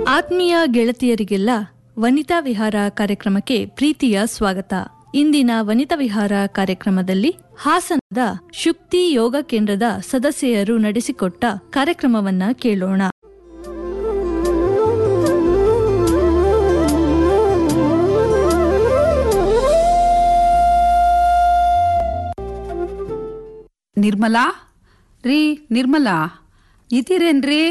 ಆತ್ಮೀಯ ಗೆಳತಿಯರಿಗೆಲ್ಲ ವನಿತಾ ವಿಹಾರ ಕಾರ್ಯಕ್ರಮಕ್ಕೆ ಪ್ರೀತಿಯ ಸ್ವಾಗತ ಇಂದಿನ ವನಿತಾ ವಿಹಾರ ಕಾರ್ಯಕ್ರಮದಲ್ಲಿ ಹಾಸನದ ಶುಕ್ತಿ ಯೋಗ ಕೇಂದ್ರದ ಸದಸ್ಯರು ನಡೆಸಿಕೊಟ್ಟ ಕಾರ್ಯಕ್ರಮವನ್ನ ಕೇಳೋಣ ನಿರ್ಮಲಾ ರೀ ನಿರ್ಮಲಾ ಇದ್ದೀರೇನ್ರಿ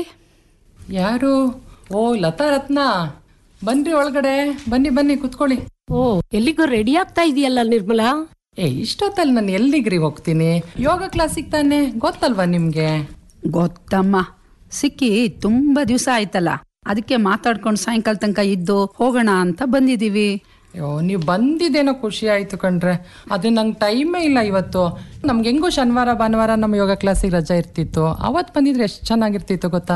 ಯಾರು ಓ ಲತಾ ರತ್ನ ಬನ್ರಿ ಒಳಗಡೆ ಬನ್ನಿ ಬನ್ನಿ ಕುತ್ಕೊಳ್ಳಿ ಓ ಎಲ್ಲಿಗೋ ರೆಡಿ ಆಗ್ತಾ ಇದೆಯಲ್ಲ ನಿರ್ಮಲಾ ಏ ಇಷ್ಟೊತ್ತಲ್ಲಿ ನಾನು ಎಲ್ಲಿಗ್ರಿ ಹೋಗ್ತೀನಿ ಯೋಗ ಕ್ಲಾಸಿಗೆ ತಾನೆ ಗೊತ್ತಲ್ವಾ ನಿಮ್ಗೆ ಗೊತ್ತಮ್ಮ ಸಿಕ್ಕಿ ತುಂಬಾ ದಿವಸ ಆಯ್ತಲ್ಲ ಅದಕ್ಕೆ ಮಾತಾಡ್ಕೊಂಡು ಸಾಯಂಕಾಲ ತನಕ ಇದ್ದು ಹೋಗೋಣ ಅಂತ ಬಂದಿದೀವಿ ಅಯ್ಯೋ ನೀವು ಬಂದಿದ್ದೇನೋ ಖುಷಿ ಆಯ್ತು ಕಣ್ರೆ ಅದು ನಂಗೆ ಟೈಮೇ ಇಲ್ಲ ಇವತ್ತು ನಮ್ಗೆ ಹೆಂಗೋ ಶನಿವಾರ ಭಾನುವಾರ ನಮ್ಮ ಯೋಗ ಕ್ಲಾಸಿಗೆ ರಜಾ ಇರ್ತಿತ್ತು ಅವತ್ತು ಬಂದಿದ್ರೆ ಎಷ್ಟು ಚೆನ್ನಾಗಿರ್ತಿತ್ತು ಗೊತ್ತಾ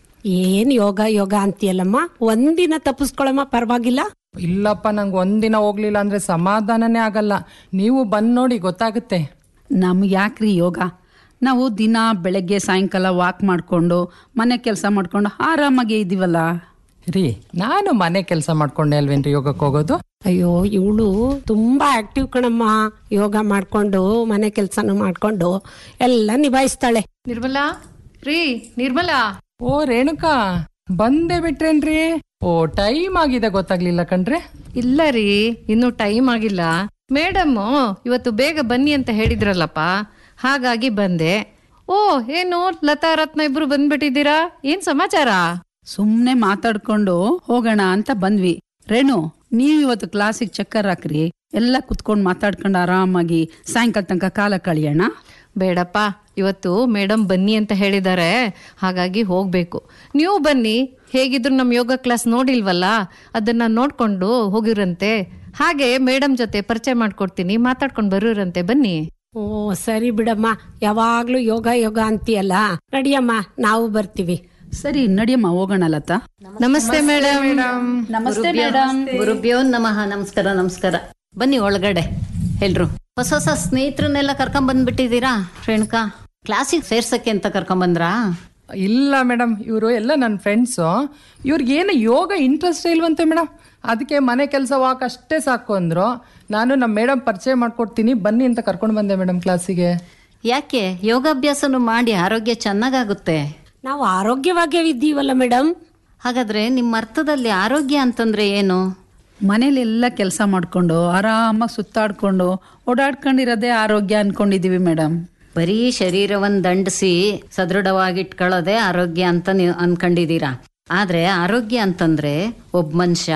ಏನ್ ಯೋಗ ಯೋಗ ಅಂತೀಯಲ್ಲಮ್ಮ ಒಂದಿನ ತಪ್ಪಿಸ್ಕೊಳಮ್ಮ ಪರವಾಗಿಲ್ಲ ಇಲ್ಲಪ್ಪ ನಂಗೆ ಒಂದಿನ ಹೋಗ್ಲಿಲ್ಲ ಅಂದ್ರೆ ಸಮಾಧಾನನೇ ಆಗಲ್ಲ ನೀವು ಬಂದ್ ನೋಡಿ ಗೊತ್ತಾಗುತ್ತೆ ನಮ್ಗೆ ಯಾಕ್ರಿ ಯೋಗ ನಾವು ದಿನ ಬೆಳಗ್ಗೆ ಸಾಯಂಕಾಲ ವಾಕ್ ಮಾಡ್ಕೊಂಡು ಮನೆ ಕೆಲಸ ಮಾಡ್ಕೊಂಡು ಆರಾಮಾಗಿ ಇದೀವಲ್ಲ ರೀ ನಾನು ಮನೆ ಕೆಲಸ ಮಾಡ್ಕೊಂಡೆ ಅಲ್ವೇನ್ರಿ ಯೋಗಕ್ಕೆ ಹೋಗೋದು ಅಯ್ಯೋ ಇವಳು ತುಂಬಾ ಆಕ್ಟಿವ್ ಕಣಮ್ಮ ಯೋಗ ಮಾಡ್ಕೊಂಡು ಮನೆ ಕೆಲ್ಸನೂ ಮಾಡ್ಕೊಂಡು ಎಲ್ಲ ನಿಭಾಯಿಸ್ತಾಳೆ ನಿರ್ಮಲಾ ರೀ ನಿರ್ಮಲಾ ಓ ರೇಣುಕಾ ಬಂದೇ ಬಿಟ್ರೇನ್ರಿ ಓ ಟೈಮ್ ಆಗಿದೆ ಗೊತ್ತಾಗ್ಲಿಲ್ಲ ಕಣ್ರೆ ಇಲ್ಲ ರೀ ಇನ್ನು ಟೈಮ್ ಆಗಿಲ್ಲ ಮೇಡಮ್ ಇವತ್ತು ಬೇಗ ಬನ್ನಿ ಅಂತ ಹೇಳಿದ್ರಲ್ಲಪ್ಪ ಹಾಗಾಗಿ ಬಂದೆ ಓ ಏನು ಲತಾ ರತ್ನ ಇಬ್ರು ಬಂದ್ಬಿಟ್ಟಿದ್ದೀರಾ ಏನ್ ಸಮಾಚಾರ ಸುಮ್ನೆ ಮಾತಾಡ್ಕೊಂಡು ಹೋಗೋಣ ಅಂತ ಬಂದ್ವಿ ರೇಣು ನೀವ್ ಇವತ್ತು ಕ್ಲಾಸಿಗೆ ಚಕ್ಕರ್ ಹಾಕ್ರಿ ಎಲ್ಲ ಕುತ್ಕೊಂಡು ಮಾತಾಡ್ಕೊಂಡು ಆರಾಮಾಗಿ ಸಾಯಂಕಾಲ ತನಕ ಕಾಲ ಕಳಿಯೋಣ ಬೇಡಪ್ಪ ಇವತ್ತು ಮೇಡಮ್ ಬನ್ನಿ ಅಂತ ಹೇಳಿದ್ದಾರೆ ಹಾಗಾಗಿ ಹೋಗ್ಬೇಕು ನೀವು ಬನ್ನಿ ಹೇಗಿದ್ರು ನಮ್ಮ ಯೋಗ ಕ್ಲಾಸ್ ನೋಡಿಲ್ವಲ್ಲ ಅದನ್ನ ನೋಡ್ಕೊಂಡು ಹೋಗಿರಂತೆ ಹಾಗೆ ಮೇಡಮ್ ಜೊತೆ ಪರಿಚಯ ಮಾಡ್ಕೊಡ್ತೀನಿ ಮಾತಾಡ್ಕೊಂಡು ಬರೋರಂತೆ ಬನ್ನಿ ಓ ಸರಿ ಬಿಡಮ್ಮ ಯಾವಾಗ್ಲೂ ಯೋಗ ಯೋಗ ಅಂತೀಯಲ್ಲ ನಡಿಯಮ್ಮ ನಾವು ಬರ್ತೀವಿ ಸರಿ ನಡಿಯಮ್ಮ ಹೋಗೋಣ ಲತಾ ನಮಸ್ತೆ ಮೇಡಮ್ ನಮಸ್ತೆ ಮೇಡಮ್ ಗುರುಭ್ಯೋ ನಮಃ ನಮಸ್ಕಾರ ನಮಸ್ಕಾರ ಬನ್ನಿ ಒಳಗಡೆ ಎಲ್ರು ಹೊಸ ಹೊಸ ಸ್ನೇಹಿತರನ್ನೆಲ್ಲ ಕರ್ಕೊಂಡ್ ಬಂದ್ಬಿಟ್ಟಿದ್ದೀರಾ ರೇಣುಕಾ ಕ್ಲಾಸಿಗೆ ಸೇರ್ಸಕ್ಕೆ ಅಂತ ಕರ್ಕೊಂಡ್ ಬಂದ್ರಾ ಇಲ್ಲ ಮೇಡಮ್ ಇವರು ಎಲ್ಲ ನನ್ನ ಫ್ರೆಂಡ್ಸು ಇವ್ರಿಗೆ ಏನು ಯೋಗ ಇಂಟ್ರೆಸ್ಟ್ ಇಲ್ವಂತೆ ಮೇಡಮ್ ಅದಕ್ಕೆ ಮನೆ ಕೆಲಸ ವಾಕ್ ಅಷ್ಟೇ ಸಾಕು ಅಂದ್ರು ನಾನು ನಮ್ಮ ಮೇಡಮ್ ಪರಿಚಯ ಮಾಡ್ಕೊಡ್ತೀನಿ ಬನ್ನಿ ಅಂತ ಕರ್ಕೊಂಡು ಬಂದೆ ಮೇಡಮ್ ಕ್ಲಾಸಿಗೆ ಯಾಕೆ ಯೋಗಾಭ್ಯಾಸನು ಮಾಡಿ ಆರೋಗ್ಯ ಚೆನ್ನಾಗಾಗುತ್ತೆ ನಾವು ಆರೋಗ್ಯವಾಗೇ ಇದ್ದೀವಲ್ಲ ಮೇಡಮ್ ಹಾಗಾದ್ರೆ ನಿಮ್ಮ ಅರ್ಥದಲ್ಲಿ ಆರೋಗ್ಯ ಅಂತಂದ್ರೆ ಏನು ಮನೇಲೆಲ್ಲ ಕೆಲಸ ಮಾಡ್ಕೊಂಡು ಆರಾಮಾಗಿ ಸುತ್ತಾಡ್ಕೊಂಡು ಓಡಾಡ್ಕೊಂಡಿರೋದೇ ಆರೋಗ್ಯ ಅನ್ಕೊಂಡಿದೀವಿ ಮೇಡಮ್ ಬರೀ ಶರೀರವನ್ನು ದಂಡಿಸಿ ಸದೃಢವಾಗಿಟ್ಕೊಳ್ಳೋದೇ ಆರೋಗ್ಯ ಅಂತ ನೀವು ಅನ್ಕೊಂಡಿದ್ದೀರಾ ಆದ್ರೆ ಆರೋಗ್ಯ ಅಂತಂದ್ರೆ ಒಬ್ಬ ಮನುಷ್ಯ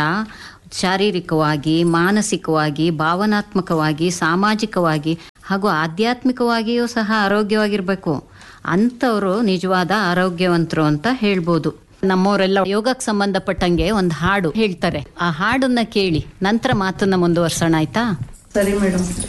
ಶಾರೀರಿಕವಾಗಿ ಮಾನಸಿಕವಾಗಿ ಭಾವನಾತ್ಮಕವಾಗಿ ಸಾಮಾಜಿಕವಾಗಿ ಹಾಗೂ ಆಧ್ಯಾತ್ಮಿಕವಾಗಿಯೂ ಸಹ ಆರೋಗ್ಯವಾಗಿರ್ಬೇಕು ಅಂಥವ್ರು ನಿಜವಾದ ಆರೋಗ್ಯವಂತರು ಅಂತ ಹೇಳ್ಬೋದು ನಮ್ಮವರೆಲ್ಲ ಯೋಗಕ್ಕೆ ಸಂಬಂಧಪಟ್ಟಂಗೆ ಒಂದು ಹಾಡು ಹೇಳ್ತಾರೆ ಆ ಹಾಡನ್ನ ಕೇಳಿ ನಂತರ ಮಾತನ್ನ ಮುಂದುವರ್ಸೋಣ ಆಯ್ತಾ